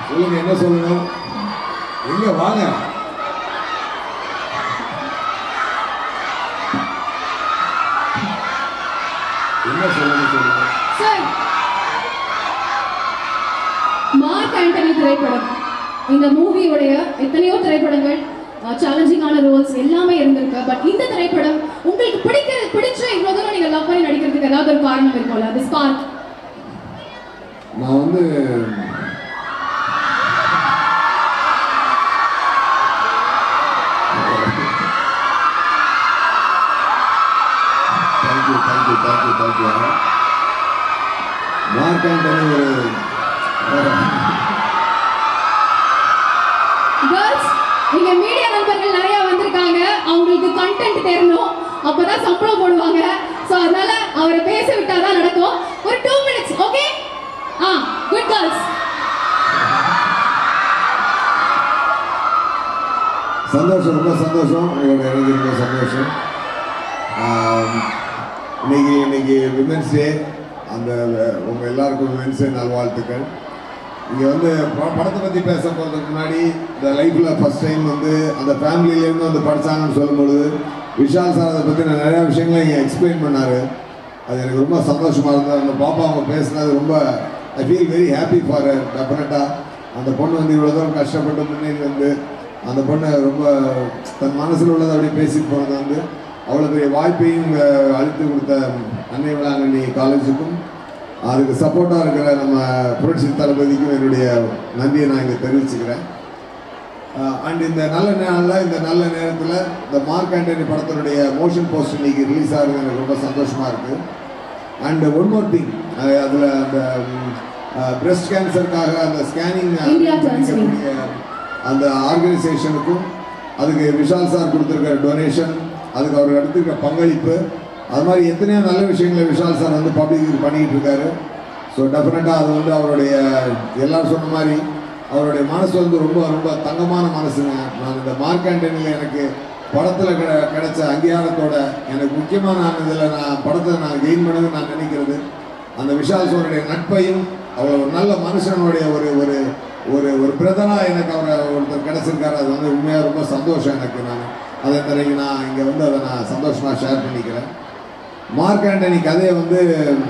சொல்லுங்க என்ன சொல்லணும் எங்க வாங்க என்ன சொல்லணும் சொல்லுங்க சார் மார்க் ஆண்டனி திரைப்படம் இந்த மூவியோடைய எத்தனையோ திரைப்படங்கள் சேலஞ்சிங்கான ரோல்ஸ் எல்லாமே இருந்திருக்கு பட் இந்த திரைப்படம் உங்களுக்கு பிடிக்கிற பிடிச்ச இவ்வளவு தூரம் நீங்க லவ் பண்ணி நடிக்கிறதுக்கு ஏதாவது ஒரு காரணம் இருக்கும்ல அது ஸ்பார்க் நான் வந்து thank you thank you thank you thank you Mark Antony ஒரு கேர்ள்ஸ் இங்க மீடியா நண்பர்கள் நிறைய வந்திருக்காங்க அவங்களுக்கு கண்டென்ட் தெரியணும் அப்பதான் சம்பளம் போடுவாங்க சோ அதனால அவரை பேச விட்டாதான் நடக்கும் ஒரு டூ மினிட்ஸ் ஓகே ஆ குட் கேர்ள்ஸ் சந்தோஷம் ரொம்ப சந்தோஷம் உங்களோட இணைஞ்சு ரொம்ப சந்தோஷம் ஆம், இன்னைக்கு இன்னைக்கு விமென்ஸ் டே அந்த உங்கள் எல்லாருக்கும் விமென்ஸ் டே நல்வாழ்த்துக்கள் இங்கே வந்து ப- படத்தை பற்றி பேச போகிறதுக்கு முன்னாடி இந்த லைஃப்பில் ஃபஸ்ட் டைம் வந்து அந்த ஃபேமிலியிலேருந்து வந்து படித்தாங்கன்னு சொல்லும்பொழுது விஷால் சார் அதை பற்றி நிறையா விஷயங்களை இங்கே எக்ஸ்பிளைன் பண்ணார் அது எனக்கு ரொம்ப சந்தோஷமாக இருந்தது அந்த பாப்பா அவங்க பேசுனது ரொம்ப I feel very happy for டெஃபினட்டாக அந்த பொண்ணு வந்து இவ்வளோ தூரம் கஷ்டப்பட்டு முன்னேறி வந்து அந்த பொண்ணு ரொம்ப தன் மனசில் உள்ளதை அப்படியே பேசிட்டு போனது வந்து அவ்வளோ பெரிய வாய்ப்பையும் இங்கே அளித்து கொடுத்த அன்னை வேளாங்கண்ணி காலேஜுக்கும் அதுக்கு சப்போர்ட்டாக இருக்கிற நம்ம புரட்சி தளபதிக்கும் என்னுடைய நன்றியை நான் இங்கே தெரிவிச்சுக்கிறேன் அண்ட் இந்த நல்ல நாளில் இந்த நல்ல நேரத்தில் இந்த மார்க் ஆண்டனி படத்தினுடைய மோஷன் போஸ்ட் இன்னைக்கு ரிலீஸ் ஆகுது எனக்கு ரொம்ப சந்தோஷமாக இருக்குது அண்ட் ஒன் மோர் திங் அதில் அந்த பிரஸ்ட் கேன்சருக்காக அந்த ஸ்கேனிங் India Transgene. அந்த ஆர்கனைசேஷனுக்கும் அதுக்கு விஷால் சார் கொடுத்துருக்கிற டொனேஷன் அதுக்கு அவர் எடுத்துக்கிற பங்களிப்பு அது மாதிரி எத்தனையோ நல்ல விஷயங்களை விஷால் சார் வந்து பப்ளிக் பண்ணிக்கிட்டு இருக்காரு ஸோ டெஃபினட்டாக அது வந்து அவருடைய எல்லாரும் சொன்ன மாதிரி அவருடைய மனசு வந்து ரொம்ப ரொம்ப தங்கமான மனசுங்க நான் இந்த மார்க் ஆண்டனியில் எனக்கு படத்தில் கிட கிடைச்ச அங்கீகாரத்தோட எனக்கு முக்கியமான இதில் நான் படத்தை நான் கெயின் பண்ணதுன்னு நான் நினைக்கிறது அந்த விஷால் சாருடைய நட்பையும் அவர் ஒரு நல்ல மனுஷனுடைய ஒரு ஒரு ஒரு ஒரு பிரதனாக எனக்கு அவரை ஒருத்தர் கிடைச்சிருக்காரு அது வந்து உண்மையாக ரொம்ப சந்தோஷம் எனக்கு நான் அதை தரைக்கு நான் இங்கே வந்து அதை நான் சந்தோஷமாக ஷேர் பண்ணிக்கிறேன் மார்க் ஆண்டனி கதையை வந்து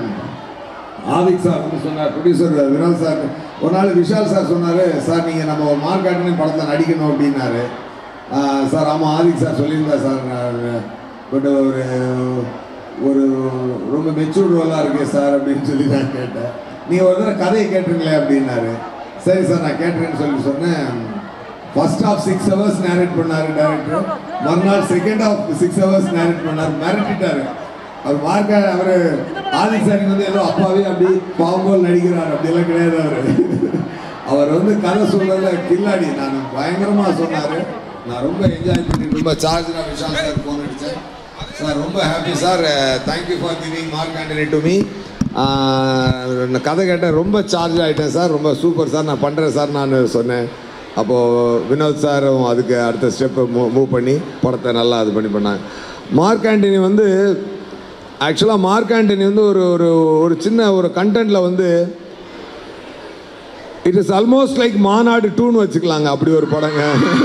ஆதிக் சார் வந்து சொன்னார் ப்ரொடியூசர் வினோத் சார் ஒரு நாள் விஷால் சார் சொன்னார் சார் நீங்கள் நம்ம ஒரு மார்க் ஆண்டனி படத்தில் நடிக்கணும் அப்படின்னாரு ஆஹ் சார் ஆமாம் ஆதிக் சார் சொல்லியிருந்தார் சார் பட் ஒரு ஒரு ரொம்ப மெச்சூர்ட் ரோலாக இருக்கே சார் அப்படின்னு சொல்லி நான் கேட்டேன் நீங்கள் ஒரு தடவை கதையை கேட்டுருங்களே அப்படின்னாரு சரி சார் நான் கேட்டுறேன்னு சொல்லி சொன்னேன் first half six hours narrate பண்ணாரு டேரக்டர் மறுநாள் second half six hours narrate பண்ணார் மிரட்டிட்டாரு அவர் மார்க்க அவர் ஆதிக் சார் வந்து ஏதோ அப்பாவே அப்படி பாம்போல் நடிக்கிறார் அப்படியெல்லாம் கிடையாது அவர் அவர் வந்து கதை சொல்றதுல கில்லாடி நான் பயங்கரமா சொன்னாரு நான் ரொம்ப என்ஜாய் பண்ணிட்டு ரொம்ப சார்ஜ் விஷால் சார் ஃபோன் அடித்தேன் சார் ரொம்ப happy sir thank you for giving Mark Antony to me கதை கேட்டேன் ரொம்ப சார்ஜ் ஆகிட்டேன் சார் ரொம்ப சூப்பர் சார் நான் பண்ணுறேன் சார் நான் சொன்னேன் அப்போது வினோத் சாரும் அதுக்கு அடுத்த ஸ்டெப்பை மூ மூவ் பண்ணி படத்தை நல்லா இது பண்ணி பண்ணாங்க மார்க் ஆண்டனி வந்து ஆக்சுவலாக மார்க் ஆண்டனி வந்து ஒரு ஒரு ஒரு சின்ன ஒரு கண்டென்ட்டில் வந்து இட் இஸ் ஆல்மோஸ்ட் லைக் மாநாடு டூன்னு வச்சுக்கலாங்க அப்படி ஒரு படங்க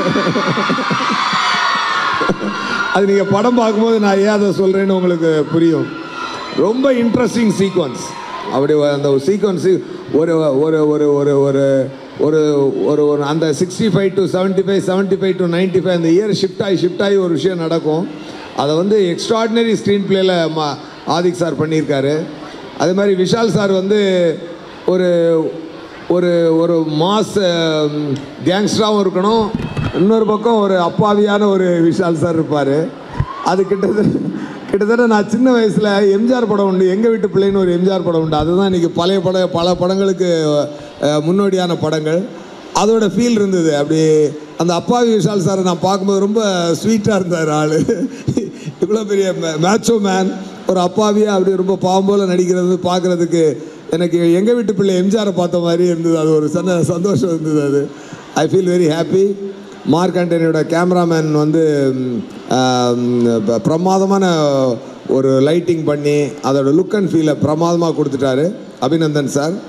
அது நீங்கள் படம் பார்க்கும்போது நான் ஏன் அதை சொல்கிறேன்னு உங்களுக்கு புரியும் ரொம்ப இன்ட்ரெஸ்டிங் சீக்வன்ஸ் அப்படி அந்த சீக்வன்ஸு ஒரு ஒரு ஒரு ஒரு ஒரு ஒரு ஒரு ஒரு அந்த sixty five to seventy five seventy five to ninety five அந்த இயர் ஷிஃப்ட் ஆகி ஷிஃப்ட் ஆகி ஒரு விஷயம் நடக்கும் அதை வந்து எக்ஸ்ட்ராடினரி ஸ்க்ரீன் பிளேயில் மா ஆதிக் சார் பண்ணியிருக்காரு அதே மாதிரி விஷால் சார் வந்து ஒரு ஒரு ஒரு மாஸ் கேங்ஸ்டராகவும் இருக்கணும் இன்னொரு பக்கம் ஒரு அப்பாவியான ஒரு விஷால் சார் இருப்பார் அது கிட்டத்தட்ட கிட்டத்தட்ட நான் சின்ன வயசில் எம்ஜிஆர் படம் உண்டு எங்கள் வீட்டு பிள்ளைன்னு ஒரு எம்ஜிஆர் படம் உண்டு அதுதான் இன்றைக்கி பழைய பட பல படங்களுக்கு அஹ், முன்னோடியான படங்கள் அதோட ஃபீல் இருந்தது அப்படி அந்த அப்பாவி விஷால் சாரை நான் பார்க்கும்போது ரொம்ப ஸ்வீட்டாக இருந்தார் ஆள் இவ்வளோ பெரிய மேட்சோ மேன் ஒரு அப்பாவியாக அப்படி ரொம்ப பாவம் போல நடிக்கிறது பார்க்குறதுக்கு எனக்கு எங்கள் வீட்டு பிள்ளை எம்ஜிஆரை பார்த்த மாதிரி இருந்தது அது ஒரு சந்த சந்தோஷம் இருந்தது அது I feel very happy Mark ஆண்டனியோட கேமராமேன் வந்து ம், ஆம், ப- பிரமாதமான ஒரு லைட்டிங் பண்ணி அதோட லுக் அண்ட் ஃபீலை பிரமாதமாக கொடுத்துட்டாரு அபிநந்தன் சார்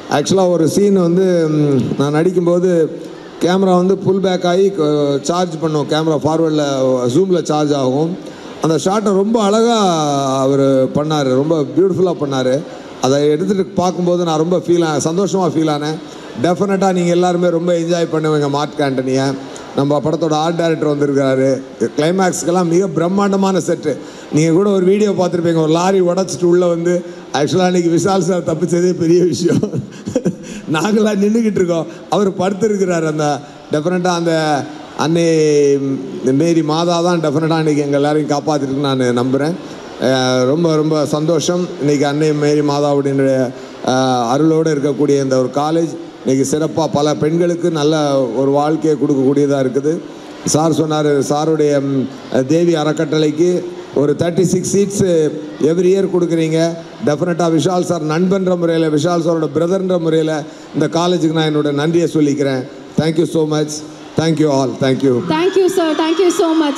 ஆக்சுவலாக ஒரு சீன் வந்து ம், நான் நடிக்கும்போது கேமரா வந்து புல் பேக் ஆகி சார்ஜ் பண்ணும் கேமரா ஃபார்வர்டில் ஜூமில் சார்ஜ் ஆகும் அந்த ஷாட்டை ரொம்ப அழகாக அவர் பண்ணார் ரொம்ப பியூட்டிஃபுல்லாக பண்ணார் அதை எடுத்துகிட்டு பார்க்கும்போது நான் ரொம்ப ஃபீல் சந்தோஷமாக ஃபீல் ஆனேன் டெஃபினட்டாக நீங்கள் எல்லாருமே ரொம்ப என்ஜாய் பண்ணுவீங்க மார்க் ஆண்டனியை நம்ம படத்தோட ஆர்ட் டைரக்டர் வந்திருக்கிறாரு கிளைமேக்ஸ்க்கெல்லாம் மிக பிரம்மாண்டமான செட்டு நீங்கள் கூட ஒரு வீடியோ பார்த்துருப்பீங்க ஒரு லாரி உடச்சிட்டு உள்ளே வந்து ஆக்சுவலாக அன்றைக்கி விஷால் சார் தப்பிச்சதே பெரிய விஷயம் நாங்களாம் நின்றுக்கிட்டு இருக்கோம் அவர் படுத்திருக்கிறார் அந்த டெஃபினட்டாக அந்த அன்னை மேரி மாதா தான் டெஃபினட்டாக இன்றைக்கி எங்கள் எல்லாரையும் காப்பாற்றிருக்குன்னு நான் நம்புகிறேன் அஹ் ரொம்ப ரொம்ப சந்தோஷம் இன்றைக்கி அன்னை மேரி மாதாவுடைய அஹ், அருளோடு இருக்கக்கூடிய இந்த ஒரு காலேஜ் இன்றைக்கி சிறப்பாக பல பெண்களுக்கு நல்ல ஒரு வாழ்க்கையை கொடுக்கக்கூடியதாக இருக்குது சார் சொன்னார் சாருடைய ம், தேவி அறக்கட்டளைக்கு ஒரு thirty six seats every year கொடுக்குறீங்க டெஃபினட்டாக விஷால் சார் நண்பன்ற முறையில் விஷால் சாரோட பிரதர்ன்ற முறையில் இந்த காலேஜுக்கு நான் என்னோட நன்றியை சொல்லிக்கிறேன் thank you so much thank you all thank you thank you sir thank you so much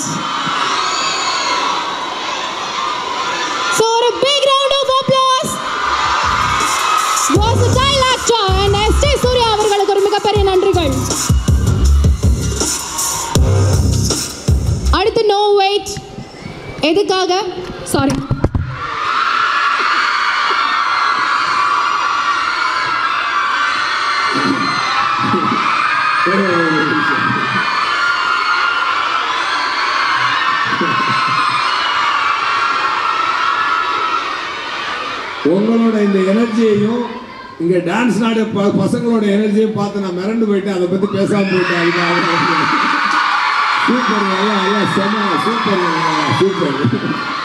so ஒரு big round of applause was tile actor and S J Suryah அவர்களுக்கு ஒரு மிகப்பெரிய நன்றிகள் அடுத்து நோ வெயிட் எதுக்காக சாரி உங்களோட இந்த எனர்ஜியையும் இங்க டான்ஸ் நாடு ப- பசங்களோட எனர்ஜியும் பார்த்து நான் மிரண்டு போயிட்டேன் அதை பத்தி பேசாம போயிட்டேன் அதுக்காக சூப்பர் நல்லா நல்லா செம சூப்பர் சூப்பர்